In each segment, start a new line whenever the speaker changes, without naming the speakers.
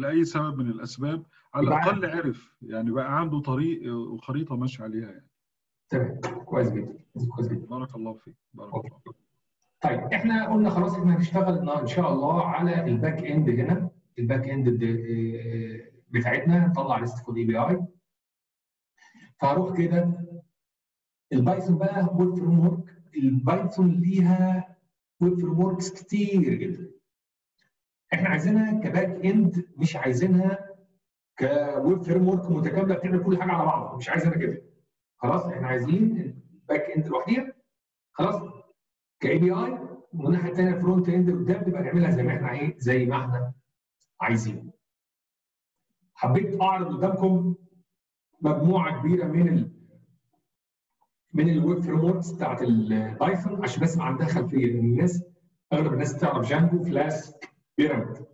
لاي سبب من الاسباب على الاقل عرف يعني بقى عنده طريق وخريطه ماشي عليها يعني
تمام كويس جدا كويس جدا
بارك الله فيك بارك الله فيك
طيب احنا قلنا خلاص احنا هنشتغل ان شاء الله على الباك اند هنا الباك اند بتاعتنا نطلع ليست كود اي بي اي فهروح كده البايثون بقى ويب فريم ورك البايثون ليها ويب فريم وركس كتير جدا احنا عايزينها كباك اند مش عايزينها كويب فريم ورك متكامله بتعمل كل حاجه على بعضها مش عايزينها كده خلاص احنا عايزين الباك اند لوحديها خلاص كاي بي اي والناحيه الثانيه الفرونت اند قدام تبقى نعملها زي ما احنا ايه زي ما احنا عايزين حبيت اعرض قدامكم مجموعه كبيره من ال من الويب فريم وركس بتاعت البايثون عشان بس ما عندها خلفيه لان الناس اغلب الناس تعرف جانجو فلاسك بيراميد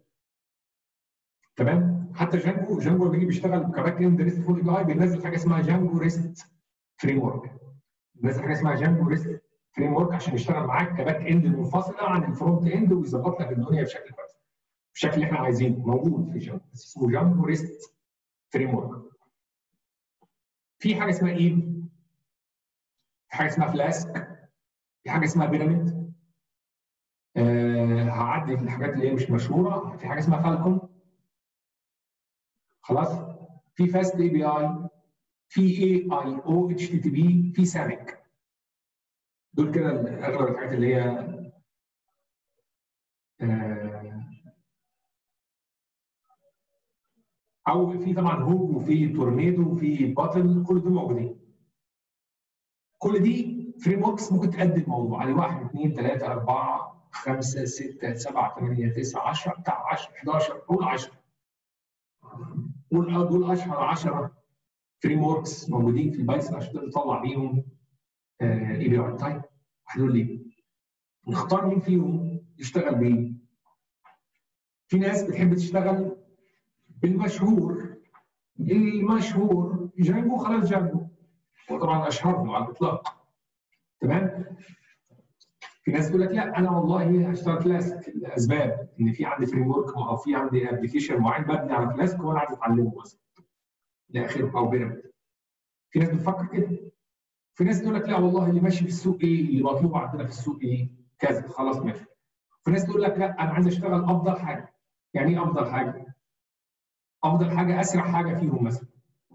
تمام حتى جانجو جانجو لما بيجي بيشتغل كباك اند ريست فول اي بينزل حاجه اسمها جانجو ريست فريم ورك بينزل حاجه اسمها جانجو ريست فريم ورك عشان يشتغل معاك كباك اند منفصله عن الفرونت اند ويظبط لك الدنيا بشكل كويس بالشكل اللي احنا عايزينه موجود في جانجو بس اسمه جانجو ريست فريم ورك في حاجه اسمها ايه في حاجه اسمها فلاسك في حاجه اسمها بيراميد أه هعدي في الحاجات اللي هي مش مشهوره في حاجه اسمها فالكون خلاص في فاست اي بي اي في اي اي او اتش تي تي بي في سامك دول كده اغلب الحاجات اللي هي أه او في طبعا هوج وفي تورنيدو وفي باتل كل دول موجودين كل دي فريم وركس ممكن تقدم موضوع على 1 2 3 4 5 6 7 8 9 10 بتاع 10 11 قول 10 قول دول اشهر 10 فريم وركس موجودين في البايثون عشان تقدر تطلع بيهم اي بي اي طيب هتقول لي نختار مين فيهم يشتغل بيه في ناس بتحب تشتغل بالمشهور المشهور جانجو خلاص جانجو وطبعا اشهرهم على الاطلاق تمام في ناس تقول لك لا انا والله هشتغل فلاسك لاسباب ان في عندي فريم ورك او في عندي ابلكيشن معين مبني على فلاسك وانا عايز اتعلمه مثلا لاخره او بيراميد في ناس بتفكر كده في ناس تقول لك لا والله اللي ماشي في السوق ايه اللي مطلوب عندنا في السوق ايه كذا خلاص ماشي في ناس تقول لك لا انا عايز اشتغل افضل حاجه يعني ايه افضل حاجه افضل حاجه اسرع حاجه فيهم مثلا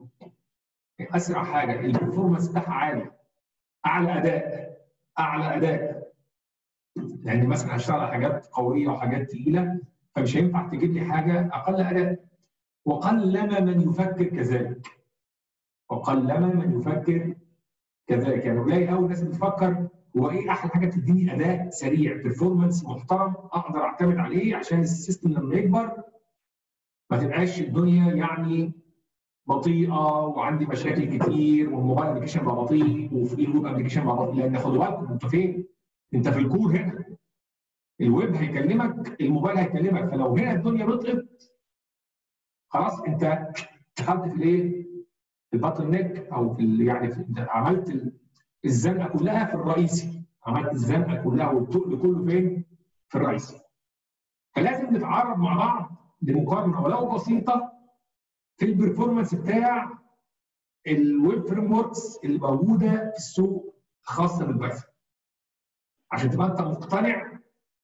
اسرع حاجه البرفورمانس بتاعها عالي اعلى اداء اعلى اداء يعني مثلا هشتغل على حاجات قويه وحاجات تقيله فمش هينفع تجيب لي حاجه اقل اداء وقلما من يفكر كذلك وقلما من يفكر كذلك يعني قليل قوي الناس بتفكر هو ايه احلى حاجه تديني اداء سريع برفورمانس محترم اقدر اعتمد عليه عشان السيستم لما يكبر ما تبقاش الدنيا يعني بطيئه وعندي مشاكل كتير والموبايل ابلكيشن بقى بطيء وفي الويب ابلكيشن بقى بطيء لان خدوا بالكم انتوا فين؟ انت في الكور هنا الويب هيكلمك الموبايل هيكلمك فلو هنا الدنيا بطئت خلاص انت دخلت في الايه؟ في الباتل نيك او في يعني في عملت الزنقه كلها في الرئيسي عملت الزنقه كلها والتقل كله فين؟ في الرئيسي فلازم نتعرض مع بعض لمقارنه ولو بسيطه في البرفورمانس بتاع الويب فريم وركس اللي موجوده في السوق الخاصه بالبايثون عشان تبقى انت مقتنع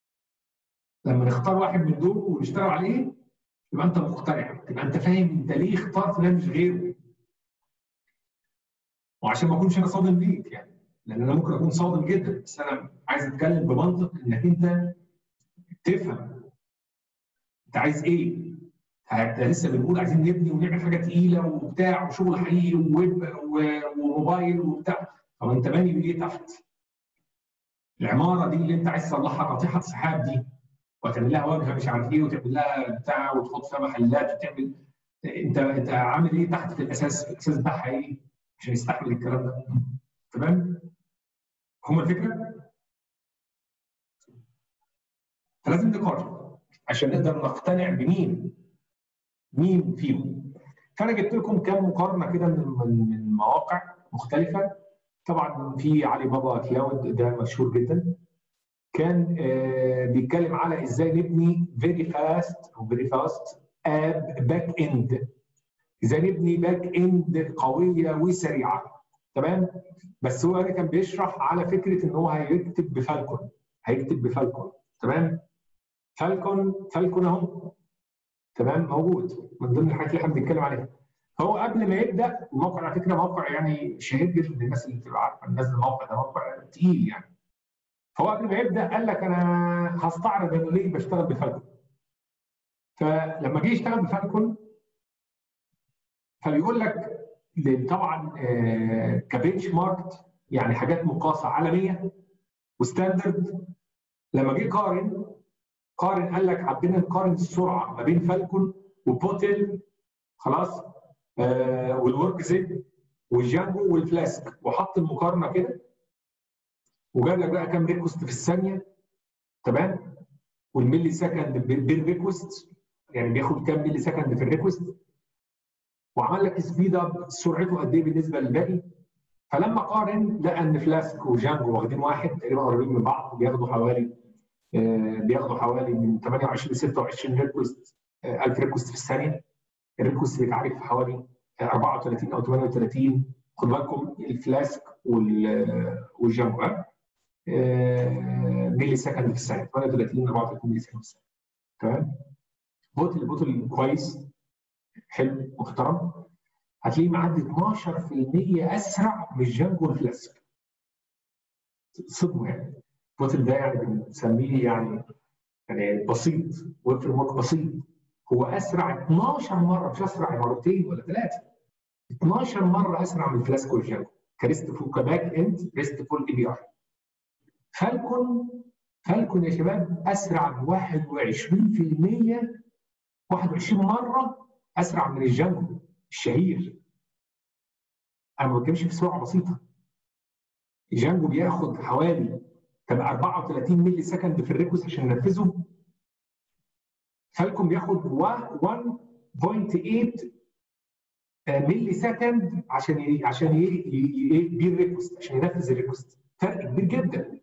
لما نختار واحد من دول ونشتغل عليه يبقى انت مقتنع تبقى انت فاهم انت ليه اخترت ده مش غيره وعشان ما اكونش انا صادم ليك يعني لان انا ممكن اكون صادم جدا بس انا عايز اتكلم بمنطق انك انت تفهم انت عايز ايه احنا لسه بنقول عايزين نبني ونعمل حاجه تقيله وبتاع وشغل حقيقي وويب وموبايل وبتاع طب انت باني بايه تحت؟ العماره دي اللي انت عايز تصلحها ناطحه سحاب دي وتعمل لها واجهه مش عارف ايه وتعمل لها بتاع وتحط فيها محلات وتعمل انت انت عامل ايه تحت في الاساس؟ في الاساس بتاعها ايه؟ عشان يستحمل الكلام ده تمام؟ هم الفكره؟ فلازم نقارن عشان نقدر نقتنع بمين مين فيهم فانا جبت لكم كام مقارنه كده من من مواقع مختلفه طبعا في علي بابا كلاود ده مشهور جدا كان آه بيتكلم على ازاي نبني فيري فاست او فيري فاست اب باك اند ازاي نبني باك اند قويه وسريعه تمام بس هو هنا كان بيشرح على فكره ان هو هيكتب بفالكون هيكتب بفالكون تمام فالكون فالكون اهو تمام موجود من ضمن الحاجات اللي احنا بنتكلم عليها هو قبل ما يبدا الموقع على فكره موقع يعني شهير جدا للناس اللي بتبقى عارفه الناس الموقع ده موقع تقيل يعني فهو قبل ما يبدا قال لك انا هستعرض انا ليه بشتغل بفالكون فلما جه يشتغل بفالكون فبيقول لك طبعا كبنش ماركت يعني حاجات مقاسه عالميه وستاندرد لما جه قارن قارن قال لك حبينا نقارن السرعه ما بين فالكون وبوتل خلاص آه والورك زد والجانجو والفلاسك وحط المقارنه كده وجاب لك بقى كام ريكوست في الثانيه تمام والملي سكند بين ريكوست يعني بياخد كام ملي سكند في الريكوست وعمل لك سبيد اب سرعته قد ايه بالنسبه للباقي فلما قارن لقى ان فلاسك وجانجو واخدين واحد تقريبا قريبين من بعض بياخدوا حوالي آه بياخدوا حوالي من 28 ل 26 ريكوست آه 1000 ريكوست في الثانيه الريكوست بيتعرف في حوالي 34 او 38 خد بالكم الفلاسك والجانجو آه ملي سكند في الثانيه 38 34 ملي سكند في الثانيه تمام بوتل بوتل كويس حلو محترم هتلاقيه معدي 12% اسرع من الجانجو والفلاسك صدمه يعني البوتل ده يعني بنسميه يعني يعني بسيط ويب فريم ورك بسيط هو اسرع 12 مره مش اسرع مرتين ولا ثلاثه 12 مره اسرع من الفلاسك والجانجو كريستفول كباك اند ريستفول اي بي اي فالكون فالكون يا شباب اسرع ب 21% 21 مره اسرع من الجانجو الشهير انا ما بتكلمش في سرعه بسيطه الجانجو بياخد حوالي 34 ملي سكند في الريكوست عشان ينفذه فالكون بياخد 1.8 ملي سكند عشان ي... عشان يبي الريكوست عشان ينفذ الريكوست فرق كبير جدا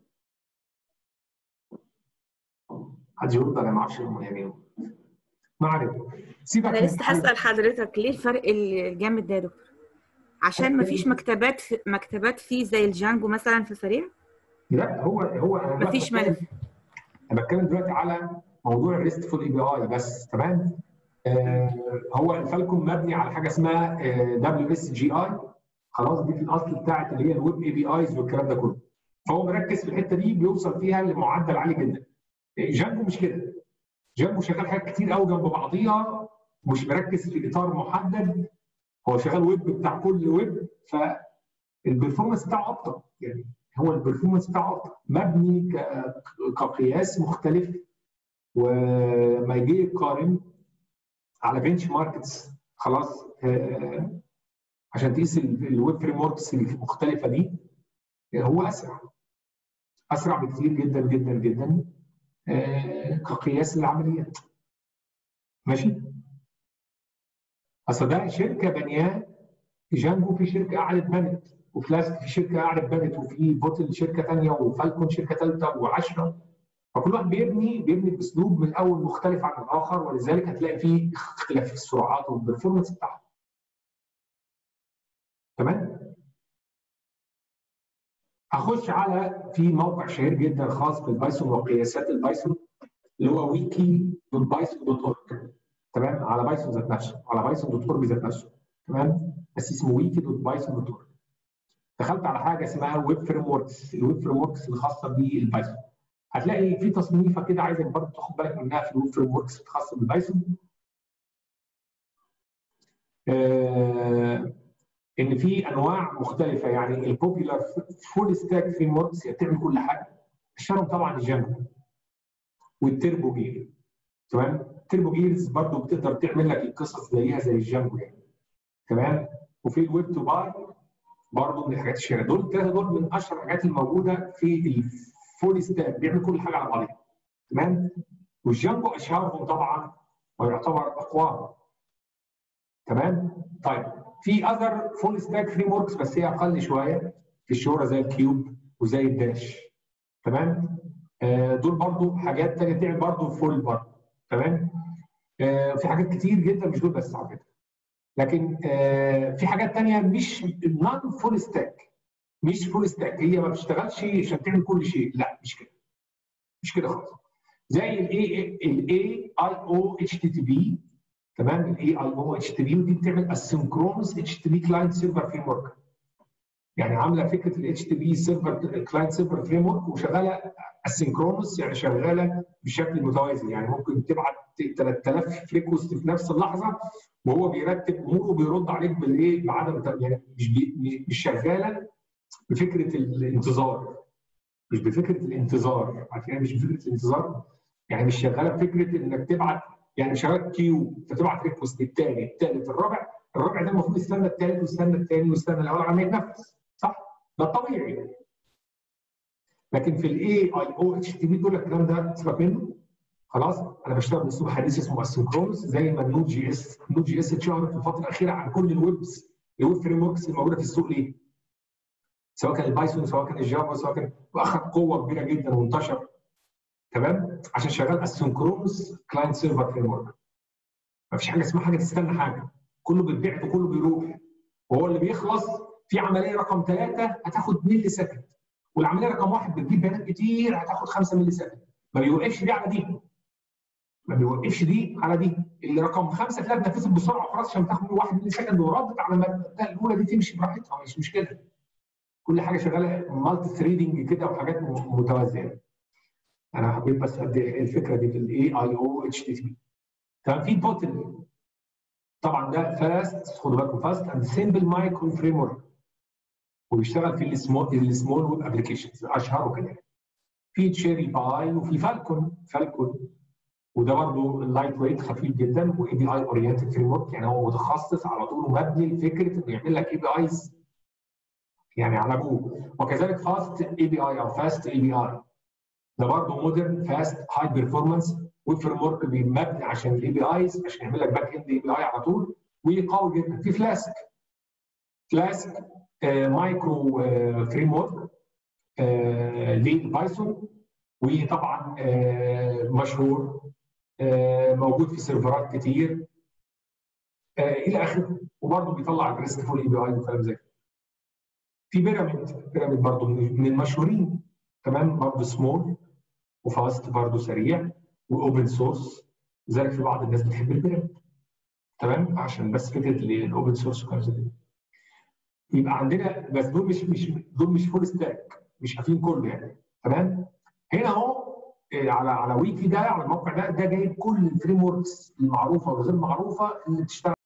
حد يرد انا ما اعرفش يعني ما علينا
سيبك انا لسه هسال حضرتك ليه الفرق الجامد ده يا دكتور؟ عشان ما فيش مكتبات مكتبات فيه زي الجانجو مثلا في سريع؟
لا هو هو
ما فيش ملف
انا بتكلم دلوقتي على موضوع الريستفول اي بي اي بس تمام آه هو الفالكون مبني على حاجه اسمها دبليو اس جي اي خلاص دي في الاصل بتاعت اللي هي الويب اي بي ايز والكلام ده كله فهو مركز في الحته دي بيوصل فيها لمعدل عالي جدا جانجو مش كده جانجو شغال حاجات كتير قوي جنب بعضيها مش مركز في اطار محدد هو شغال ويب بتاع كل ويب فالبرفورمانس بتاعه ابطا يعني هو البرفورمانس بتاعه ابطا مبني كقياس مختلف وما يجي يقارن على بنش ماركتس خلاص آه عشان تقيس الويب فريم وركس المختلفه دي هو اسرع اسرع بكثير جدا جدا جدا آه كقياس للعمليات ماشي اصل ده شركه بنياه جانجو في شركه قعدت بنت وفلاسك في شركه قعدت بنت وفي بوتل شركه ثانيه وفالكون شركه ثالثه و10 فكل واحد بيبني بيبني باسلوب من الاول مختلف عن الاخر ولذلك هتلاقي فيه اختلاف في السرعات والبرفورمانس بتاعها. تمام؟ هخش على في موقع شهير جدا خاص بالبايثون وقياسات البايثون اللي هو ويكي دوت بايثون دوت اورج تمام على بايثون ذات نفسه على بايثون دوت اورج ذات نفسه تمام بس اسمه ويكي دوت بايثون دوت اورج دخلت على حاجه اسمها ويب فريم وركس الويب فريم وركس الخاصه بالبايثون هتلاقي في تصنيفه كده عايزك برضه تاخد بالك منها في الويب فريم وركس الخاصه بالبايثون آه ان في انواع مختلفه يعني البوبيلار فول ستاك فريم وركس بتعمل كل حاجه اشهرهم طبعا الجانجو والتربو جير تمام التربو جيرز برضه بتقدر تعمل لك القصص زيها زي الجانجو يعني تمام وفي الويب تو بار برضه من الحاجات الشهيره دول الثلاثه دول من اشهر الحاجات الموجوده في الفول ستاك بيعمل كل حاجه على بعضها تمام والجانجو اشهرهم طبعا ويعتبر اقواهم تمام طيب في اذر فول ستاك فريم وركس بس هي اقل شويه في الشهره زي الكيوب وزي الداش تمام آه دول برضو حاجات تانية تعمل برضو فول برضو تمام آه في حاجات كتير جدا مش دول بس على فكره لكن آه في حاجات تانية مش نون فول ستاك مش فول ستاك هي ما بتشتغلش عشان تعمل كل شيء لا مش كده مش كده خالص زي الاي الاي اي او اتش تي تي بي تمام الاي اي او اتش تي بي ودي بتعمل اسynchronous اتش تي بي كلاينت سيرفر فريم ورك يعني عامله فكره الاتش تي بي سيرفر كلاينت سيرفر فريم ورك وشغاله اسynchronous يعني شغاله بشكل متوازي يعني ممكن تبعت 3000 ريكوست في نفس اللحظه وهو بيرتب اموره وبيرد عليك بالايه بعدم يعني مش بي مش شغاله بفكره الانتظار مش بفكره الانتظار عارفين مش بفكره الانتظار يعني مش شغاله بفكره انك تبعت يعني شغال كيو فتبعت ريكوست الثاني الثالث الرابع الرابع ده المفروض يستنى الثالث ويستنى الثاني ويستنى الاول عشان يتنفس صح؟ ده الطبيعي لكن في الاي اي او اتش تي بي دول الكلام ده سيبك منه خلاص انا بشتغل باسلوب حديث اسمه اسynchronous زي ما النود جي اس النود جي اس اتشهرت في الفتره الاخيره عن كل الويبس الويب فريم وركس الموجوده في السوق ليه؟ سواء كان البايثون سواء كان الجافا سواء كان واخد قوه كبيره جدا وانتشر تمام عشان شغال اسynchronous كلاينت سيرفر فريم ورك ما فيش حاجه اسمها حاجه تستنى حاجه كله بيتبعت وكله بيروح وهو اللي بيخلص في عمليه رقم ثلاثه هتاخد ملي سكند والعمليه رقم واحد بتجيب بيانات كتير هتاخد 5 ملي سكند ما بيوقفش دي على دي ما بيوقفش دي على دي اللي رقم خمسه تلاقي اتنفذت بسرعه خلاص عشان تاخد 1 ملي سكند وردت على ما الاولى دي تمشي براحتها مش مشكله كل حاجه شغاله مالتي ثريدنج كده وحاجات متوازيه انا حبيت بس ادي الفكره دي في الاي اي او اتش تي بي تمام في بوتل طبعا ده فاست خدوا بالكم فاست اند سمبل مايكرو فريم ورك وبيشتغل في السمول السمول ويب ابلكيشنز اشهره كده في تشيري باي وفي فالكون فالكون وده برضه اللايت ويت خفيف جدا واي بي اي اورينتد فريم ورك يعني هو متخصص على طول ومبني لفكره انه يعمل لك اي بي ايز يعني على ابوه وكذلك فاست اي بي اي او فاست اي بي اي ده برضه مودرن فاست هاي بيرفورمانس ويب فريم ورك مبني عشان الاي بي ايز عشان يعمل لك باك اند اي بي اي على طول وقوي جدا في فلاسك فلاسك آه مايكرو آه فريم ورك آه للبايثون وطبعا آه مشهور آه موجود في سيرفرات كتير آه الى اخره وبرضه بيطلع الريسكفول اي بي اي وكلام زي كده في بيراميد بيراميد برضه من المشهورين تمام برضه سمول وفاست برضه سريع واوبن سورس لذلك في بعض الناس بتحب البيراميد تمام عشان بس فكره الاوبن سورس وكلام زي كده يبقى عندنا بس دول مش مش دول مش فول ستاك مش قافلين كله يعني تمام هنا اهو على على ويكي ده على الموقع ده ده جايب كل الفريم وركس المعروفه والغير معروفه اللي بتشتغل